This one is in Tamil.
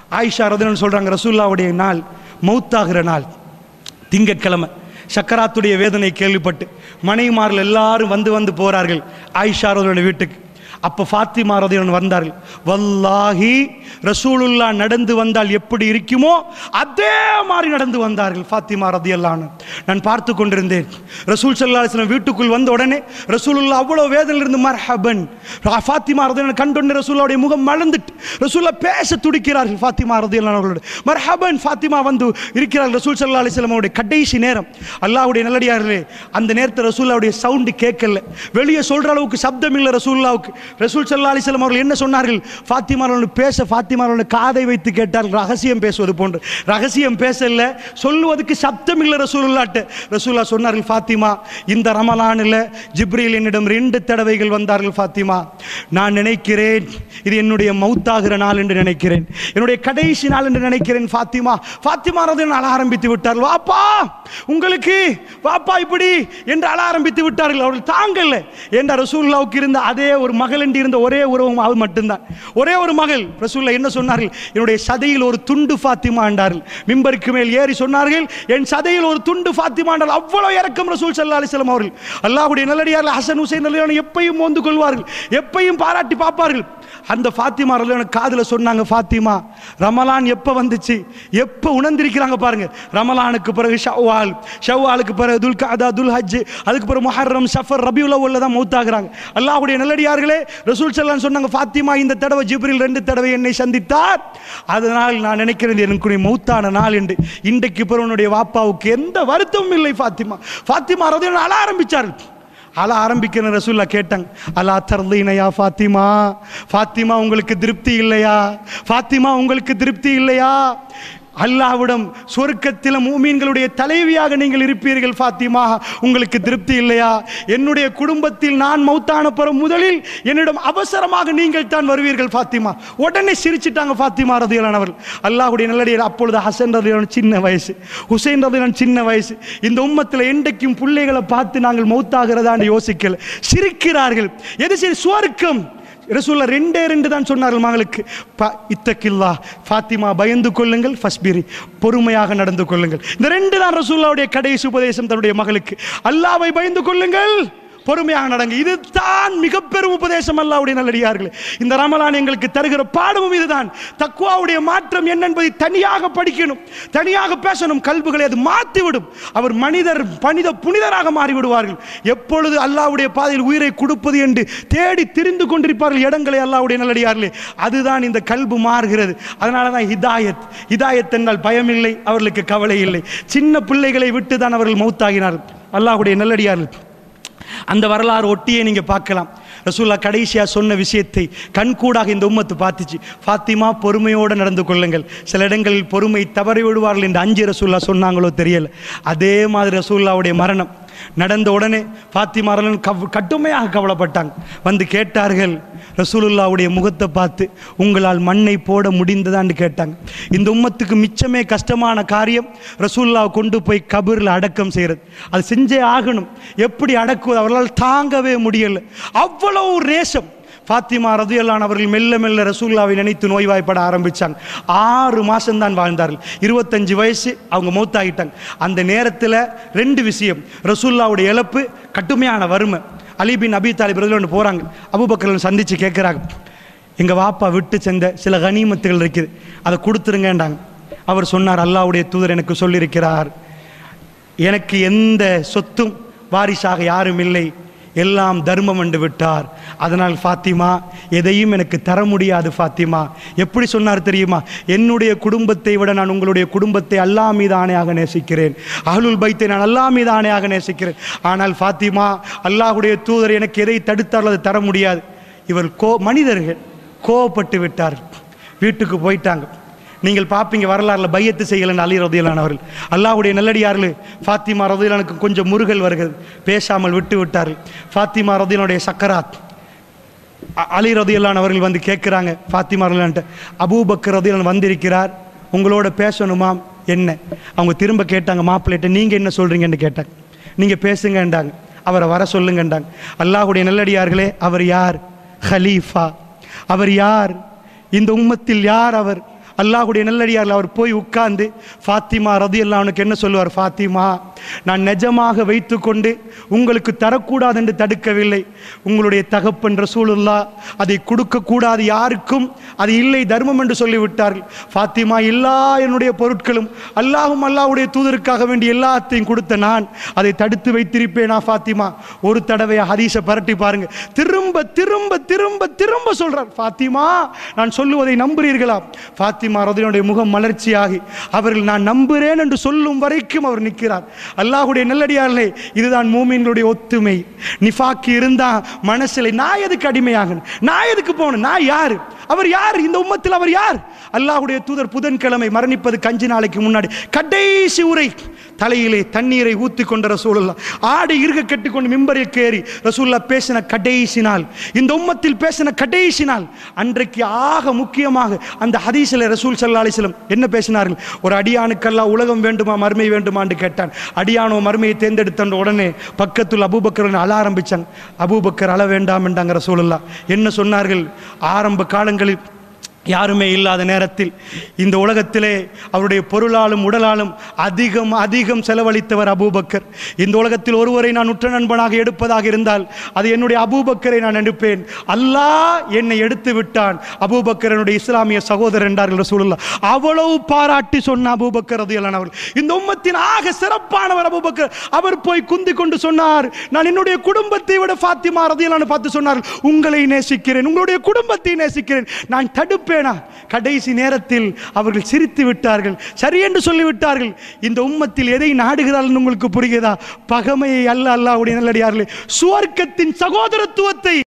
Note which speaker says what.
Speaker 1: ஆயிஷா ரதினு சொல்கிறாங்க ரசூல்லாவுடைய நாள் மௌத்தாகிற நாள் திங்கட்கிழமை சக்கராத்துடைய வேதனை கேள்விப்பட்டு மனைவிமார்கள் எல்லாரும் வந்து வந்து போகிறார்கள் ஆயிஷா ரதியோட வீட்டுக்கு அப்போ ஃபாத்திமா ரதியன் வந்தார்கள் வல்லாஹி ரசூலுல்லா நடந்து வந்தால் எப்படி இருக்குமோ அதே மாதிரி நடந்து வந்தார்கள் ஃபாத்திமா ரதியல்லான்னு நான் பார்த்து கொண்டிருந்தேன் ரசூல் சல்லா அலிஸ்லாம் வீட்டுக்குள் வந்த உடனே ரசூலுல்லா அவ்வளோ வேதனையில் இருந்து மர்ஹபன் ஃபாத்திமா ரதியன் கண்டொன்னு ரசூல்லாவுடைய முகம் மலர்ந்துட்டு ரசூல்லா பேச துடிக்கிறார்கள் ஃபாத்திமா ரதியல்லான் அவர்களோட மர்ஹபன் ஃபாத்திமா வந்து இருக்கிறார்கள் ரசூல் சல்லா அலிஸ்லாம் அவருடைய கடைசி நேரம் அல்லாஹ்வுடைய நல்லடியார்களே அந்த நேரத்தில் ரசூல்லாவுடைய சவுண்டு கேட்கல வெளியே சொல்ற அளவுக்கு சப்தம் இல்லை ரசூல்லாவுக்கு ரசூல் சல்லா அலிஸ்லாம் அவர்கள் என்ன சொன்னார்கள் ஃபாத்திமா அவர்கள் பேச ஃபாத்திமா அவர்கள் காதை வைத்து கேட்டார்கள் ரகசியம் பேசுவது போன்று ரகசியம் பேசல சொல்லுவதற்கு சப்தம் இல்லை ரசூலுல்லாட்ட ரசூல்லா சொன்னார்கள் ஃபாத்திமா இந்த ரமலானில் ஜிப்ரீல் என்னிடம் ரெண்டு தடவைகள் வந்தார்கள் ஃபாத்திமா நான் நினைக்கிறேன் இது என்னுடைய மௌத்தாகிற நாள் என்று நினைக்கிறேன் என்னுடைய கடைசி நாள் என்று நினைக்கிறேன் ஃபாத்திமா ஃபாத்திமா ரதியன் அழ ஆரம்பித்து விட்டார்கள் வாப்பா உங்களுக்கு வாப்பா இப்படி என்று அழ ஆரம்பித்து விட்டார்கள் அவர்கள் தாங்கல்ல என்ற ரசூல்லாவுக்கு இருந்த அதே ஒரு மகள் என்று இருந்த ஒரே உறவும் அவள் மட்டும்தான் ஒரே ஒரு மகள் ரசூல்லா என்ன சொன்னார்கள் என்னுடைய சதையில் ஒரு துண்டு ஃபாத்திமா என்றார்கள் மிம்பருக்கு மேல் ஏறி சொன்னார்கள் என் சதையில் ஒரு துண்டு ஃபாத்திமா என்றால் அவ்வளவு இறக்கம் ரசூல் சல்லா அலிஸ்லாம் அவர்கள் அல்லாஹ்வுடைய நல்லடியார்கள் ஹசன் ஹுசைன் நல்லடியான எப்பையும் மோந்து கொள்வார்கள் எப்பையும் பாராட்டி பார்ப்பார்கள் அந்த ஃபாத்திமா ரலியான காதில் சொன்னாங்க ஃபாத்திமா ரமலான் எப்போ வந்துச்சு எப்போ உணர்ந்திருக்கிறாங்க பாருங்க ரமலானுக்கு பிறகு ஷவ்வால் ஷவ்வாலுக்கு பிறகு துல் கதா துல் ஹஜ் அதுக்கு பிறகு முஹர்ரம் ஷஃபர் ரபியுல் அவ்வல்ல தான் மௌத்தாகிறாங்க அல்லாஹ்வுடைய நல்லடியார்களே ரசூல் சல்லான் சொன்னாங்க ஃபாத்திமா இந்த தடவை ஜிப்ரில் ரெண்டு தடவை என்னை சந்தித்தார் அதனால் நான் நினைக்கிறேன் எனக்கு மௌத்தான நாள் என்று இன்றைக்கு பிறவனுடைய வாப்பாவுக்கு எந்த வருத்தமும் இல்லை ஃபாத்திமா ஃபாத்திமா ரதியன் அழ ஆரம்பிச்சார்கள் அழ ஆரம்பிக்கிற ரசூல்லா கேட்டாங்க அலா தர்லீனையா ஃபாத்திமா ஃபாத்திமா உங்களுக்கு திருப்தி இல்லையா ஃபாத்திமா உங்களுக்கு திருப்தி இல்லையா அல்லாவிடம் சொர்க்கத்தில் மூமீன்களுடைய தலைவியாக நீங்கள் இருப்பீர்கள் ஃபாத்திமா உங்களுக்கு திருப்தி இல்லையா என்னுடைய குடும்பத்தில் நான் மௌத்தான பிறகு முதலில் என்னிடம் அவசரமாக நீங்கள் தான் வருவீர்கள் ஃபாத்திமா உடனே சிரிச்சிட்டாங்க ஃபாத்திமா ரதியலானவர்கள் அல்லாஹ்வுடைய நல்லடியார் அப்பொழுது ஹசன் ரதியான சின்ன வயசு ஹுசைன் ரதியான சின்ன வயசு இந்த உம்மத்தில் என்றைக்கும் பிள்ளைகளை பார்த்து நாங்கள் மௌத்தாகிறதான்னு யோசிக்கல சிரிக்கிறார்கள் எது சரி சுவர்க்கம் ரசூல்லா ரெண்டே ரெண்டு தான் சொன்னார்கள் மகளுக்கு ப இத்தக்கில்லா ஃபாத்திமா பயந்து கொள்ளுங்கள் ஃபஸ்பிரி பொறுமையாக நடந்து கொள்ளுங்கள் இந்த ரெண்டு தான் ரசூல்லாவுடைய கடைசி உபதேசம் தன்னுடைய மகளுக்கு அல்லாவை பயந்து கொள்ளுங்கள் பொறுமையாக நடங்க இதுதான் மிக பெரும் உபதேசம் அல்லாவுடைய நல்லடியார்களே இந்த ரமலான் எங்களுக்கு தருகிற பாடமும் இதுதான் தக்குவாவுடைய மாற்றம் என்ன என்பதை தனியாக படிக்கணும் தனியாக பேசணும் கல்புகளை அது மாற்றிவிடும் அவர் மனிதர் மனித புனிதராக மாறிவிடுவார்கள் எப்பொழுது அல்லாவுடைய பாதையில் உயிரை கொடுப்பது என்று தேடி திரிந்து கொண்டிருப்பார்கள் இடங்களை அல்லாவுடைய நல்லடியார்களே அதுதான் இந்த கல்பு மாறுகிறது அதனால தான் ஹிதாயத் ஹிதாயத் என்றால் பயமில்லை அவர்களுக்கு கவலை இல்லை சின்ன பிள்ளைகளை விட்டு தான் அவர்கள் மௌத்தாகினார்கள் அல்லாஹ்வுடைய நல்லடியார்கள் அந்த வரலாறு ஒட்டியே நீங்க பார்க்கலாம் ரசூல்லா கடைசியா சொன்ன விஷயத்தை கண்கூடாக இந்த உம்மத்து பார்த்துச்சு ஃபாத்திமா பொறுமையோடு நடந்து கொள்ளுங்கள் சில இடங்களில் பொறுமை தவறி விடுவார்கள் என்று அஞ்சு ரசூல்லா சொன்னாங்களோ தெரியல அதே மாதிரி ரசூல்லாவுடைய மரணம் நடந்த உடனே ஃபாத்திமாரலன் கவ் கட்டுமையாக கவலைப்பட்டாங்க வந்து கேட்டார்கள் ரசூலுல்லாவுடைய முகத்தை பார்த்து உங்களால் மண்ணை போட முடிந்ததான்னு கேட்டாங்க இந்த உம்மத்துக்கு மிச்சமே கஷ்டமான காரியம் ரசூலுல்லாவை கொண்டு போய் கபரில் அடக்கம் செய்கிறது அது செஞ்சே ஆகணும் எப்படி அடக்குவது அவர்களால் தாங்கவே முடியல அவ்வளவு ஒரு நேசம் ஃபாத்திமா ரதியல்லான் அவர்கள் மெல்ல மெல்ல ரசூல்லாவை நினைத்து நோய்வாய்ப்பட ஆரம்பிச்சாங்க ஆறு மாசம்தான் வாழ்ந்தார்கள் இருபத்தஞ்சு வயசு அவங்க மௌத்தாகிட்டாங்க அந்த நேரத்தில் ரெண்டு விஷயம் ரசூல்லாவுடைய இழப்பு கடுமையான வறுமை அலி பின் அபி தாலிப் ஒன்று போகிறாங்க அபுபக்கர் சந்தித்து கேட்குறாங்க எங்கள் வாப்பா விட்டு சென்ற சில கனிமத்துகள் இருக்குது அதை கொடுத்துருங்கன்றாங்க அவர் சொன்னார் அல்லாவுடைய தூதர் எனக்கு சொல்லியிருக்கிறார் எனக்கு எந்த சொத்தும் வாரிசாக யாரும் இல்லை எல்லாம் தர்மம் என்று விட்டார் அதனால் ஃபாத்திமா எதையும் எனக்கு தர முடியாது ஃபாத்திமா எப்படி சொன்னார் தெரியுமா என்னுடைய குடும்பத்தை விட நான் உங்களுடைய குடும்பத்தை அல்லா மீது ஆணையாக நேசிக்கிறேன் அஹ்லுல் பைத்தை நான் அல்லா மீது ஆணையாக நேசிக்கிறேன் ஆனால் ஃபாத்திமா அல்லாஹ்வுடைய தூதர் எனக்கு எதை தடுத்தாலும் அதை தர முடியாது இவர் கோ மனிதர்கள் கோவப்பட்டு விட்டார் வீட்டுக்கு போயிட்டாங்க நீங்கள் பார்ப்பீங்க வரலாறுல பையத்து செய்யலன்னு அலி ரதியலானவர்கள் அல்லாஹ்வுடைய நல்லடியார்கள் ஃபாத்திமா ரதியலானுக்கு கொஞ்சம் முருகல் வருகிறது பேசாமல் விட்டு விட்டார்கள் ஃபாத்திமா ரதியனுடைய சக்கராத் அ- அலி ரதியல்லான் அவர்கள் வந்து கேட்குறாங்க ஃபாத்திமா ரதியலான்ட்ட அபூபக்கர் ரதியலான் வந்திருக்கிறார் உங்களோட பேசணுமாம் என்ன அவங்க திரும்ப கேட்டாங்க மாப்பிள்ளைகிட்ட நீங்கள் என்ன சொல்கிறீங்கன்னு கேட்டாங்க நீங்கள் பேசுங்கன்றாங்க அவரை வர சொல்லுங்கன்றாங்க அல்லாஹ்வுடைய நல்லடியார்களே அவர் யார் ஹலீஃபா அவர் யார் இந்த உம்மத்தில் யார் அவர் அல்லாஹ்வுடைய நல்லடியாரில் அவர் போய் உட்கார்ந்து ஃபாத்திமா ரதி அவனுக்கு என்ன சொல்லுவார் ஃபாத்திமா நான் நிஜமாக வைத்துக்கொண்டு உங்களுக்கு தரக்கூடாது என்று தடுக்கவில்லை உங்களுடைய தகப்பன் ரசூலுல்லா அதை கொடுக்கக்கூடாது யாருக்கும் அது இல்லை தர்மம் என்று சொல்லிவிட்டார்கள் ஃபாத்திமா எல்லா என்னுடைய பொருட்களும் அல்லாஹும் அல்லாஹ்வுடைய தூதருக்காக வேண்டி எல்லாத்தையும் கொடுத்த நான் அதை தடுத்து வைத்திருப்பேனா ஃபாத்திமா ஒரு தடவை ஹதீஸை பரட்டி பாருங்க திரும்ப திரும்ப திரும்ப திரும்ப சொல்றார் ஃபாத்திமா நான் சொல்லுவதை நம்புறீர்களா ஃபாத்திமா ரதினுடைய முகம் மலர்ச்சியாகி அவர்கள் நான் நம்புகிறேன் என்று சொல்லும் வரைக்கும் அவர் நிற்கிறார் அல்லாஹ்வுடைய நல்லடியார்களே இதுதான் மூமின்களுடைய ஒத்துமை நிஃபாக்கி இருந்தா மனசில் நான் எதுக்கு அடிமையாகணும் நான் எதுக்கு போகணும் நான் யார் அவர் யார் இந்த உம்மத்தில் அவர் யார் அல்லாஹ்வுடைய தூதர் புதன்கிழமை மரணிப்பது கஞ்சி நாளைக்கு முன்னாடி கடைசி உரை தலையிலே தண்ணீரை ஊத்தி கொண்ட ரசூலுல்லா ஆடை இருக கட்டிக்கொண்டு மிம்பரில் கேறி ரசூல்லா பேசின கடைசி நாள் இந்த உம்மத்தில் பேசின கடைசி நாள் அன்றைக்கு ஆக முக்கியமாக அந்த ஹதீஸில் ரசூல் சல்லா அலிஸ்லம் என்ன பேசினார்கள் ஒரு அடியானுக்கெல்லாம் உலகம் வேண்டுமா மறுமை வேண்டுமான்னு கேட்டான் அடியானோ மறுமையை தேர்ந்தெடுத்த உடனே பக்கத்தில் அபூபக்கர் அழ ஆரம்பிச்சான் அபூபக்கர் அழ வேண்டாம் என்றாங்க ரசூலுல்லா என்ன சொன்னார்கள் ஆரம்ப காலங்களில் யாருமே இல்லாத நேரத்தில் இந்த உலகத்திலே அவருடைய பொருளாலும் உடலாலும் அதிகம் அதிகம் செலவழித்தவர் அபூபக்கர் இந்த உலகத்தில் ஒருவரை நான் உற்ற நண்பனாக எடுப்பதாக இருந்தால் அது என்னுடைய அபூபக்கரை நான் எடுப்பேன் அல்லாஹ் என்னை எடுத்து விட்டான் அபூபக்கர் என்னுடைய இஸ்லாமிய சகோதரர் என்றார்கள் ரசூலுல்லாஹ் அவ்வளவு பாராட்டி சொன்ன அபூபக்கர் ரதியல்லான் அவர்கள் இந்த உம்மத்தின் ஆக சிறப்பானவர் அபூபக்கர் அவர் போய் குந்தி கொண்டு சொன்னார் நான் என்னுடைய குடும்பத்தை விட ஃபாத்திமா ரதியல்லான்னு பார்த்து சொன்னார் உங்களை நேசிக்கிறேன் உங்களுடைய குடும்பத்தை நேசிக்கிறேன் நான் தடுப்பேனா கடைசி நேரத்தில் அவர்கள் சிரித்து விட்டார்கள் சரி என்று சொல்லிவிட்டார்கள் இந்த உம்மத்தில் எதை நாடுகிறார்கள் உங்களுக்கு புரிகிறதா பகமையை அல்ல அல்லாஹ்வுடைய நல்லடியார்களே சுவர்க்கத்தின் சகோதரத்துவத்தை